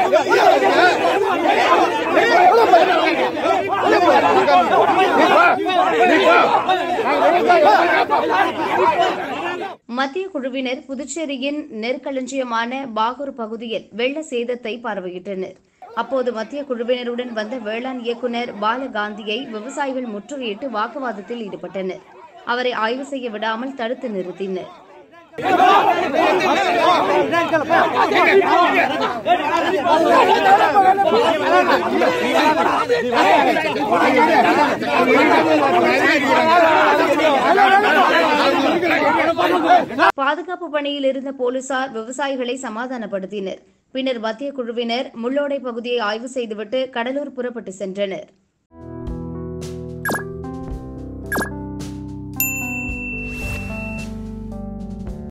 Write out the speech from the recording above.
மத்திய குழுவினர் புதுச்சேரியின் நெற்களஞ்சியமான பாகூர் பகுதியில் வெள்ள சேதத்தை பார்வையிட்டனர் அப்போது மத்திய குழுவினருடன் வந்த வேளாண் இயக்குநர் பாலகாந்தியை விவசாயிகள் முற்றுகையிட்டு வாக்குவாதத்தில் ஈடுபட்டனர் அவரை ஆய்வு செய்ய விடாமல் தடுத்து நிறுத்தினர் பாதுகாப்பு பணியில் இருந்த போலீசார் விவசாயிகளை சமாதானப்படுத்தினர் பின்னர் மத்திய குழுவினர் முள்ளோடை பகுதியை ஆய்வு செய்துவிட்டு கடலூர் புறப்பட்டு சென்றனர்